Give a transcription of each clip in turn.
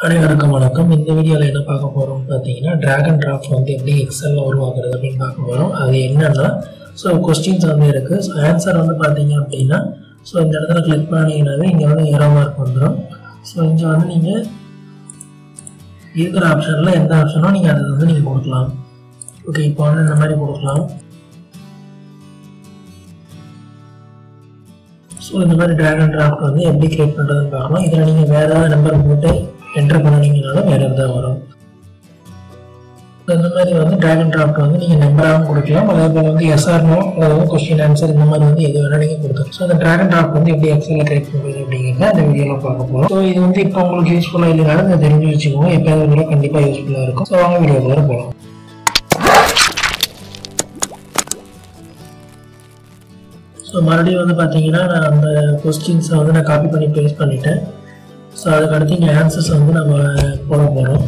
அனைவருக்கும் வணக்கம் இந்த வீடியோவில் என்ன பார்க்க போகிறோம் பார்த்தீங்கன்னா டிராகன் டிராஃப்ட் வந்து எப்படி எக்ஸலில் உருவாக்குறது அப்படின்னு பார்க்க போகிறோம் அது என்னன்னா ஸோ கொஸ்டின்ஸ் வந்து இருக்குது ஸோ ஆன்சர் வந்து பார்த்தீங்க அப்படின்னா ஸோ இந்த இடத்துல கிளிக் பண்ணிங்கனாவே இங்கே வந்து எரோ மார்க் வந்துடும் ஸோ இங்கே வந்து நீங்கள் இருக்கிற ஆப்ஷனில் எந்த ஆப்ஷனோ நீங்கள் அதை வந்து நீங்கள் கொடுக்கலாம் ஓகே இப்போ வந்து இந்த மாதிரி கொடுக்கலாம் ஸோ இந்த மாதிரி டிராகன் டிராஃப்ட் வந்து எப்படி கிரியேட் பண்ணுறதுன்னு பார்க்கலாம் இதில் நீங்கள் வேறு ஏதாவது நம்பர் போட்டு என்டர் பண்ணினீங்கனாலும் வேறு தான் வரும் இந்த மாதிரி வந்து டிராகன் டிராஃப்ட் வந்து நீங்கள் நம்பராகவும் கொடுக்கலாம் அதே போல் வந்து எஸ்ஆர்னோ அதாவது கொஸ்டின் ஆன்சர் இந்த மாதிரி வந்து எது வேணால் நீங்கள் கொடுக்கலாம் ஸோ அந்த டிராகன் டிராஃப்ட் வந்து எப்படி எக்ஸலில் கிரியேட் பண்ணுறது அப்படிங்கிறத இந்த வீடியோவில் பார்க்க போகிறோம் ஸோ இது வந்து இப்போ உங்களுக்கு யூஸ்ஃபுல்லாக இல்லைனாலும் இதை தெரிஞ்சு வச்சுக்கோங்க எப்போயாவது கூட கண்டிப்பாக யூஸ்ஃபுல்லாக இருக்கும் ஸோ வாங்க வீடியோக்குள்ளே போகலாம் ஸோ மறுபடியும் வந்து பார்த்தீங்கன்னா நான் அந்த கொஸ்டின்ஸை வந்து நான் காப்பி பண்ணி பேஸ்ட் பண்ணிட்டேன் ஸோ அதுக்கு அடுத்து இங்கே ஆன்சர்ஸ் வந்து நம்ம போட போகிறோம்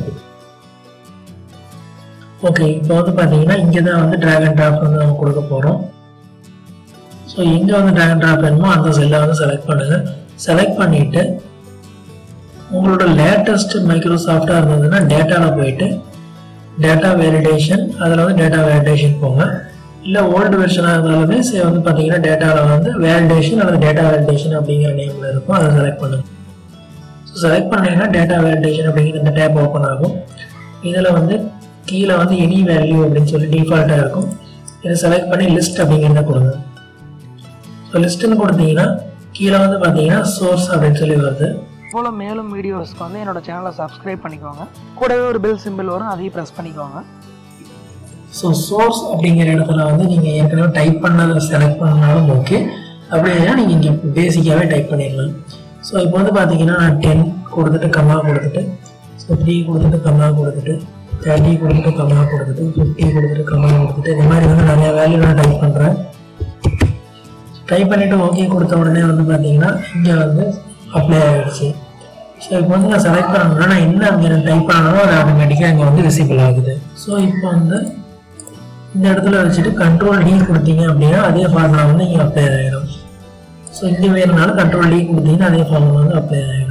ஓகே இப்போ வந்து பார்த்தீங்கன்னா இங்கே தான் வந்து ட்ராகன் டிராஃப்ட் வந்து நம்ம கொடுக்க போகிறோம் ஸோ எங்கே வந்து ட்ராகன் டிராஃப்ட் வேணுமோ அந்த செல்லை வந்து செலக்ட் பண்ணுங்கள் செலக்ட் பண்ணிவிட்டு உங்களோட லேட்டஸ்ட் மைக்ரோசாஃப்டாக இருந்ததுன்னா டேட்டாவில் போயிட்டு டேட்டா வேலிடேஷன் அதில் வந்து டேட்டா வேலிடேஷன் போங்க இல்லை ஓல்டு வெர்ஷனாக இருந்தாலுமே சரி வந்து பார்த்தீங்கன்னா டேட்டாவில் வந்து வேலிடேஷன் அல்லது டேட்டா வேலிடேஷன் அப்படிங்கிற நேமில் இருக்கும் அதை செலக்ட் பண்ணுங்கள் ஸோ செலக்ட் பண்ணீங்கன்னா டேட்டா வேலிடேஷன் அப்படிங்கிற இந்த டேப் ஓப்பன் ஆகும் இதில் வந்து கீழே வந்து எனி வேல்யூ அப்படின்னு சொல்லி டிஃபால்ட்டாக இருக்கும் இதை செலக்ட் பண்ணி லிஸ்ட் அப்படிங்கிறத கொடுங்க ஸோ லிஸ்ட்டுன்னு கொடுத்தீங்கன்னா கீழே வந்து பார்த்தீங்கன்னா சோர்ஸ் அப்படின்னு சொல்லி வருது போல் மேலும் வீடியோஸ்க்கு வந்து என்னோட சேனலை சப்ஸ்கிரைப் பண்ணிக்கோங்க கூடவே ஒரு பெல் சிம்பிள் வரும் அதையும் ப்ரெஸ் பண்ணிக்கோங்க ஸோ சோர்ஸ் அப்படிங்கிற இடத்துல வந்து நீங்கள் ஏற்கனவே டைப் பண்ணதை செலக்ட் பண்ணாலும் ஓகே அப்படின்னா நீங்கள் இங்கே பேசிக்காகவே டைப் பண்ணிடலாம் ஸோ இப்போ வந்து பார்த்தீங்கன்னா நான் டென் கொடுத்துட்டு கம்மா கொடுத்துட்டு ஸோ த்ரீ கொடுத்துட்டு கம்மா கொடுத்துட்டு தேர்ட்டி கொடுத்துட்டு கம்மா கொடுத்துட்டு ஃபிஃப்டி கொடுத்துட்டு கம்மா கொடுத்துட்டு இந்த மாதிரி வந்து நிறைய வேல்யூ நான் டைப் பண்ணுறேன் டைப் பண்ணிவிட்டு ஓகே கொடுத்த உடனே வந்து பார்த்தீங்கன்னா இங்கே வந்து அப்ளை ஆகிடுச்சு ஸோ இப்போ வந்து நான் செலக்ட் பண்ணணும்னா நான் என்ன அங்கே டைப் பண்ணணும் அது ஆட்டோமேட்டிக்காக இங்கே வந்து விசிபிள் ஆகுது ஸோ இப்போ வந்து இந்த இடத்துல வச்சுட்டு கண்ட்ரோல் டி கொடுத்தீங்க அப்படின்னா அதே ஃபார்முலா வந்து இங்கே அப்ளை ஆகிடும் ஸோ இங்கே வேணுனாலும் கண்ட்ரோல் டி கொடுத்தீங்கன்னா அதே ஃபார்முலா வந்து அப்ளை ஆகிடும்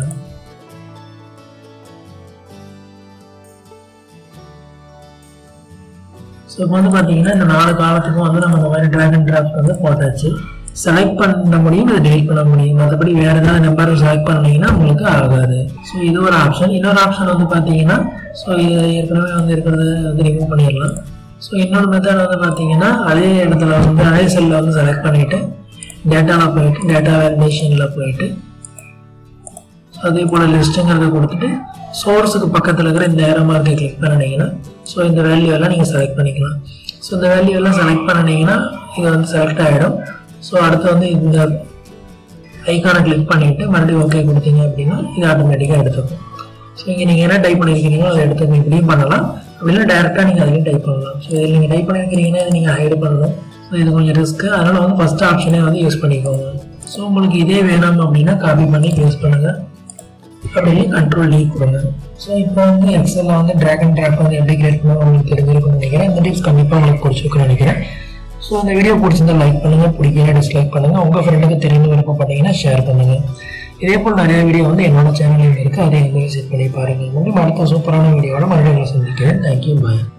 ஸோ இப்போ வந்து பார்த்தீங்கன்னா இந்த நாலு காலத்துக்கும் வந்து நம்ம இந்த மாதிரி ட்ராகன் டிராஃப்ட் வந்து போட்டாச்சு செலக்ட் பண்ண முடியும் இதை டெலிட் பண்ண முடியும் மற்றபடி வேறு ஏதாவது நம்பர் செலக்ட் பண்ணீங்கன்னா உங்களுக்கு ஆகாது ஸோ இது ஒரு ஆப்ஷன் இன்னொரு ஆப்ஷன் வந்து பார்த்தீங்கன்னா ஸோ இது ஏற்கனவே வந்து இருக்கிறத வந்து ரிமூவ் பண்ணிடலாம் ஸோ இன்னொரு மெத்தட் வந்து பார்த்தீங்கன்னா அதே இடத்துல வந்து அதே செல்லில் வந்து செலக்ட் பண்ணிவிட்டு டேட்டாவில் போயிட்டு டேட்டா வேலிடேஷனில் போயிட்டு அதே போல் லிஸ்ட்டுங்கிறத கொடுத்துட்டு சோர்ஸுக்கு பக்கத்தில் இருக்கிற இந்த ஏரோ மார்க்கை கிளிக் பண்ணினீங்கன்னா ஸோ இந்த வேல்யூ எல்லாம் நீங்கள் செலக்ட் பண்ணிக்கலாம் ஸோ இந்த வேல்யூ எல்லாம் செலக்ட் பண்ணினீங்கன்னா இது வந்து செலக்ட் ஆகிடும் ஸோ அடுத்து வந்து இந்த ஐக்கானை கிளிக் பண்ணிவிட்டு மறுபடியும் ஓகே கொடுத்தீங்க அப்படின்னா இது ஆட்டோமேட்டிக்காக எடுத்துக்கும் ஸோ இங்கே நீங்கள் என்ன டைப் பண்ணியிருக்கிறீங்களோ அதை எடுத்துக்கணும் இப்படியும் பண்ணலாம் அப்படின்னா டேரெக்டாக நீங்கள் அதுலேயும் டைப் பண்ணலாம் ஸோ இதில் நீங்கள் டைப் பண்ணியிருக்கிறீங்கன்னா இதை நீங்கள் ஹைடு பண்ணணும் ஸோ இது கொஞ்சம் ரிஸ்க்கு அதனால் வந்து ஃபஸ்ட் ஆப்ஷனே வந்து யூஸ் பண்ணிக்கோங்க ஸோ உங்களுக்கு இதே வேணும் அப்படின்னா காப்பி பண்ணி யூஸ் பண்ணுங்கள் அப்படியே கண்ட்ரோல் டி கொடுங்க ஸோ இப்போ வந்து எக்ஸலில் வந்து ட்ராகன் ட்ராக் வந்து எப்படி கிரியேட் பண்ணணும் உங்களுக்கு தெரிஞ்சிருக்கும்னு நினைக்கிறேன் இந்த டிப்ஸ் கண்டிப்பாக உங்களுக்கு பிடிச்சிருக்குன்னு நினைக்கிறேன் ஸோ இந்த வீடியோ பிடிச்சிருந்தா லைக் பண்ணுங்கள் பிடிக்கல டிஸ்லைக் பண்ணுங்கள் உங்கள் ஃப்ரெண்டுக்கு தெரிந்து விருப்பப்பட்டீங்கன்னா ஷேர் பண்ணுங்கள் இதே போல் நிறைய வீடியோ வந்து என்னோட சேனலில் இருக்குது அதை எங்கேயும் செட் பண்ணி பாருங்கள் மீண்டும் அடுத்த சூப்பரான வீடியோவோட மறுபடியும் உங்களை சந்திக்கிறேன் தேங்க்யூ பாய்